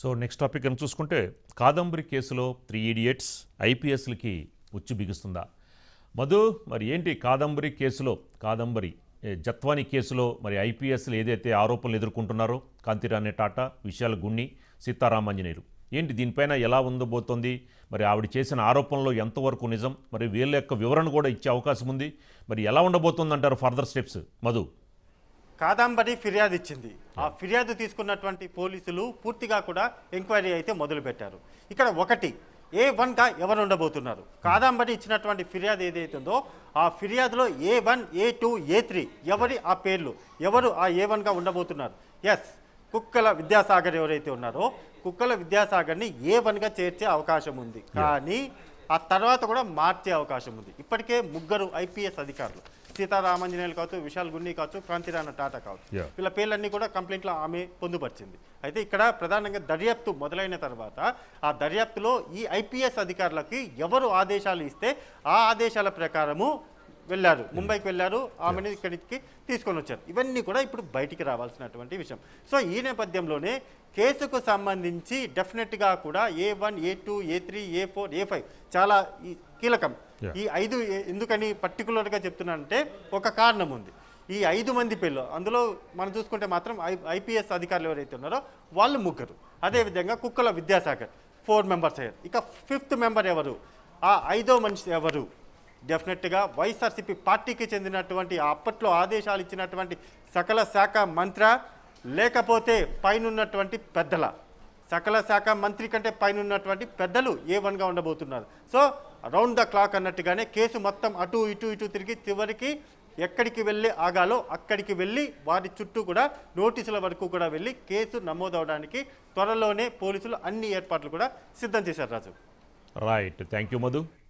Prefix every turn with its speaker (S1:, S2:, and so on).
S1: So next topic అని చూసుకుంటే కాదంబరి కేసులో త్రీ ఇడియట్స్ ఐపీఎస్లకి ఉచ్చు బిగుస్తుందా మధు మరి ఏంటి కాదంబరి కేసులో కాదంబరి ఏ, జత్వాని కేసులో మరి ఐపీఎస్లు ఏదైతే ఆరోపణలు ఎదుర్కొంటున్నారో కాంతిరాణి టాటా విశాల్ గున్ని సీతారామాంజనేయులు ఏంటి దీనిపైన ఎలా ఉండబోతోంది మరి ఆవిడ చేసిన ఆరోపణలో ఎంతవరకు నిజం మరి వీళ్ళ యొక్క వివరణ కూడా ఇచ్చే అవకాశం ఉంది మరి ఎలా ఉండబోతుంది అంటారు ఫర్దర్ స్టెప్స్ మధు
S2: కాదంబరి ఫిర్యాదు ఇచ్చింది ఆ ఫిర్యాదు తీసుకున్నటువంటి పోలీసులు పూర్తిగా కూడా ఎంక్వైరీ అయితే మొదలు పెట్టారు ఇక్కడ ఒకటి ఏ వన్గా ఎవరు ఉండబోతున్నారు కాదంబరి ఇచ్చినటువంటి ఫిర్యాదు ఏదైతే ఉందో ఆ ఫిర్యాదులో A one A two A three ఎవరి ఆ పేర్లు ఎవరు ఆ ఏ వన్గా ఉండబోతున్నారు ఎస్ కుక్కల విద్యాసాగర్ ఎవరైతే ఉన్నారో కుక్కల విద్యాసాగర్ని ఏ వన్గా చేర్చే అవకాశం ఉంది కానీ ఆ తర్వాత కూడా మార్చే అవకాశం ఉంది ఇప్పటికే ముగ్గురు ఐపీఎస్ అధికారులు సీతారామాంజనేయులు కావచ్చు విశాల్ గున్ని కావచ్చు క్రాంతిరాణ టాటా కావచ్చు
S1: Yeah.
S2: వీళ్ళ పేర్లన్నీ కూడా కంప్లైంట్లో ఆమె పొందుపరిచింది అయితే ఇక్కడ ప్రధానంగా దర్యాప్తు మొదలైన తర్వాత ఆ దర్యాప్తులో ఈ ఐపీఎస్ అధికారులకి ఎవరు ఆదేశాలు ఇస్తే ఆ ఆదేశాల ప్రకారము వెళ్ళారు ముంబైకి వెళ్ళారు ఆమెను ఇక్కడికి తీసుకొని వచ్చారు ఇవన్నీ కూడా ఇప్పుడు బయటికి రావాల్సినటువంటి విషయం సో ఈ నేపథ్యంలోనే కేసుకు సంబంధించి డెఫినెట్గా కూడా A one A two A three A four A five చాలా ఈ కీలకం
S1: Yeah.
S2: ఈ ఐదు ఏ- ఎందుకని పర్టికులర్గా చెప్తున్నానంటే ఒక కారణం ఉంది ఈ ఐదు మంది పిల్లలు అందులో మనం చూసుకుంటే మాత్రం ఐ ఐపీఎస్ అధికారులు ఎవరైతే ఉన్నారో వాళ్ళు ముగ్గురు అదేవిధంగా కుక్కల విద్యాసాగర్ ఫోర్ మెంబర్స్ అయ్యారు ఇక ఫిఫ్త్ మెంబర్ ఎవరు ఆ ఐదో మనిషి ఎవరు డెఫినెట్గా వైఎస్ఆర్సీపీ పార్టీకి చెందినటువంటి ఆ అప్పట్లో ఆదేశాలు ఇచ్చినటువంటి సకల శాఖ మంత్ర లేకపోతే పైనున్నటువంటి పెద్దల సకల శాఖ మంత్రి కంటే పైన ఉన్నటువంటి పెద్దలు ఏ వన్గా ఉండబోతున్నారు సో రౌండ్ ద క్లాక్ అన్నట్టుగానే కేసు మొత్తం అటు ఇటు ఇటు తిరిగి చివరికి ఎక్కడికి వెళ్ళి ఆగాలో అక్కడికి వెళ్ళి వారి చుట్టూ కూడా నోటీసుల వరకు కూడా వెళ్ళి కేసు నమోదవడానికి త్వరలోనే పోలీసులు అన్ని ఏర్పాట్లు కూడా సిద్ధం చేశారు Raju
S1: right thank you Madhu